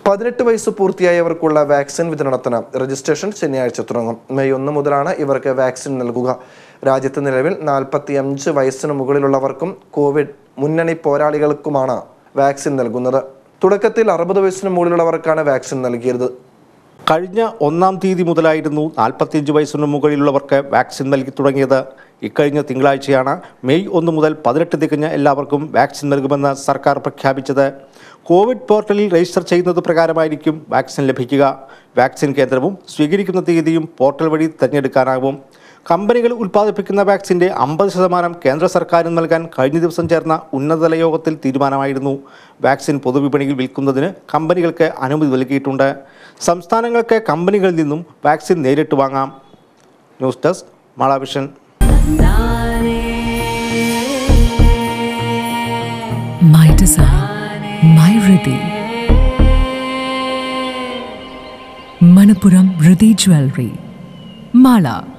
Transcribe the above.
പതിനെട്ട് വയസ്സ് പൂർത്തിയായവർക്കുള്ള വാക്സിൻ വിതരണത്തിന് രജിസ്ട്രേഷൻ ശനിയാഴ്ച തുടങ്ങും മെയ് ഒന്ന് മുതലാണ് ഇവർക്ക് വാക്സിൻ നൽകുക രാജ്യത്ത് നിലവിൽ നാൽപ്പത്തി അഞ്ച് വയസ്സിന് മുകളിലുള്ളവർക്കും കോവിഡ് മുന്നണി പോരാളികൾക്കുമാണ് വാക്സിൻ നൽകുന്നത് തുടക്കത്തിൽ അറുപത് വയസ്സിന് മുകളിലുള്ളവർക്കാണ് വാക്സിൻ നൽകിയത് കഴിഞ്ഞ ഒന്നാം തീയതി മുതലായിരുന്നു നാൽപ്പത്തിയഞ്ച് വയസ്സിന് മുകളിലുള്ളവർക്ക് വാക്സിൻ നൽകി തുടങ്ങിയത് ഇക്കഴിഞ്ഞ തിങ്കളാഴ്ചയാണ് മെയ് ഒന്ന് മുതൽ പതിനെട്ട് തികഞ്ഞ എല്ലാവർക്കും വാക്സിൻ നൽകുമെന്ന് സർക്കാർ പ്രഖ്യാപിച്ചത് കോവിഡ് പോർട്ടലിൽ രജിസ്റ്റർ ചെയ്യുന്നത് പ്രകാരമായിരിക്കും വാക്സിൻ ലഭിക്കുക വാക്സിൻ കേന്ദ്രവും സ്വീകരിക്കുന്ന തീയതിയും പോർട്ടൽ വഴി തിരഞ്ഞെടുക്കാനാകും കമ്പനികൾ ഉൽപ്പാദിപ്പിക്കുന്ന വാക്സിന്റെ അമ്പത് ശതമാനം കേന്ദ്ര സർക്കാരിന് നൽകാൻ കഴിഞ്ഞ ദിവസം ചേർന്ന ഉന്നതതല യോഗത്തിൽ തീരുമാനമായിരുന്നു വാക്സിൻ പൊതുവിപണിയിൽ വിൽക്കുന്നതിന് കമ്പനികൾക്ക് അനുമതി നൽകിയിട്ടുണ്ട് സംസ്ഥാനങ്ങൾക്ക് കമ്പനികളിൽ നിന്നും വാക്സിൻ നേരിട്ട് വാങ്ങാം news desk Malavision My design, my Riddhi. Manapuram Riddhi Jewelry. Mala.